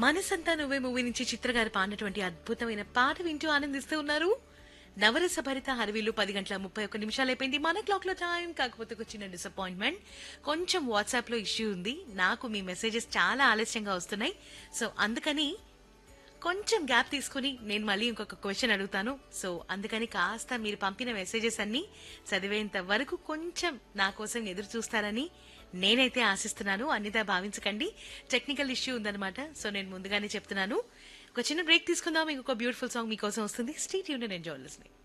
మనసంతా నువ్వే మూవీ నుంచి చిత్ర గారు పాడినటువంటి అద్భుతమైన పాట వింటూ ఆనందిస్తూ ఉన్నారు నవరస భరిత హరివిల్లు పది గంటల ముప్పై ఒక్క నిమిషాలు అయిపోయింది మన క్లాక్ లో టైం కాకపోతే ఒక చిన్న డిసప్పాయింట్మెంట్ కొంచెం వాట్సాప్ లో ఇష్యూ ఉంది నాకు మీ మెసేజెస్ చాలా ఆలస్యంగా వస్తున్నాయి సో అందుకని కొంచెం గ్యాప్ తీసుకుని నేను మళ్ళీ ఇంకొక క్వశ్చన్ అడుగుతాను సో అందుకని కాస్త మీరు పంపిన మెసేజెస్ అన్ని చదివేంత వరకు కొంచెం నా కోసం ఎదురు చూస్తారని నేనైతే ఆశిస్తున్నాను అన్నిదా భావించకండి టెక్నికల్ ఇష్యూ ఉందన్నమాట సో నేను ముందుగానే చెప్తున్నాను ఒక చిన్న బ్రేక్ తీసుకుందాం ఇంకొక బ్యూటిఫుల్ సాంగ్ మీకోసం వస్తుంది స్ట్రీట్ యూనియన్ ఎంజాయ్ లిస్నింగ్